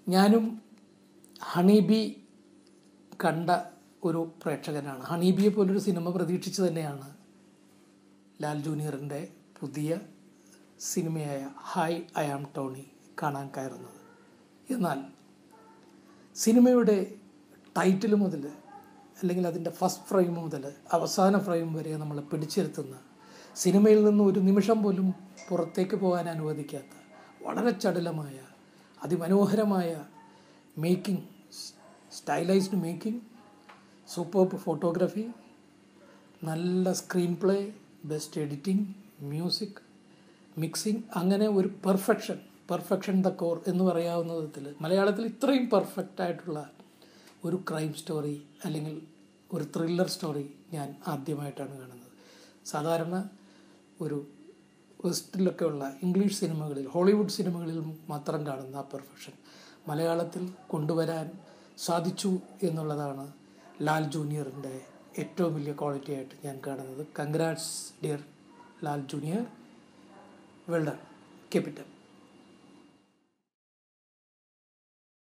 ഞാനും ഹണീബി കണ്ട ഒരു പ്രേക്ഷകനാണ് ഹണീബിയെ പോലൊരു സിനിമ പ്രതീക്ഷിച്ച് തന്നെയാണ് ലാൽ ജൂനിയറിൻ്റെ പുതിയ സിനിമയായ ഹായ് ഐ ആം ടോണി കാണാൻ കയറുന്നത് എന്നാൽ സിനിമയുടെ ടൈറ്റിൽ മുതൽ അല്ലെങ്കിൽ അതിൻ്റെ ഫസ്റ്റ് ഫ്രെയിം മുതൽ അവസാന ഫ്രെയിം വരെ നമ്മളെ പിടിച്ചിരുത്തുന്ന സിനിമയിൽ നിന്ന് ഒരു നിമിഷം പോലും പുറത്തേക്ക് പോകാൻ അനുവദിക്കാത്ത വളരെ ചടുലമായ അതിമനോഹരമായ making stylised making super photography നല്ല screen play best editing music mixing അങ്ങനെ ഒരു പെർഫെക്ഷൻ പെർഫെക്ഷൻ ദ കോർ എന്ന് പറയാവുന്ന വിധത്തിൽ മലയാളത്തിൽ ഇത്രയും പെർഫെക്റ്റ് ആയിട്ടുള്ള ഒരു ക്രൈം സ്റ്റോറി അല്ലെങ്കിൽ ഒരു ത്രില്ലർ സ്റ്റോറി ഞാൻ ആദ്യമായിട്ടാണ് കാണുന്നത് സാധാരണ ഒരു വെസ്റ്റിലൊക്കെ ഉള്ള ഇംഗ്ലീഷ് സിനിമകളിൽ ഹോളിവുഡ് സിനിമകളിൽ മാത്രം കാണുന്ന ആ പെർഫെക്ഷൻ മലയാളത്തിൽ കൊണ്ടുവരാൻ സാധിച്ചു എന്നുള്ളതാണ് ലാൽ ജൂനിയറിൻ്റെ ഏറ്റവും വലിയ ക്വാളിറ്റി ആയിട്ട് ഞാൻ കാണുന്നത് congrats dear Lal junior well done keep it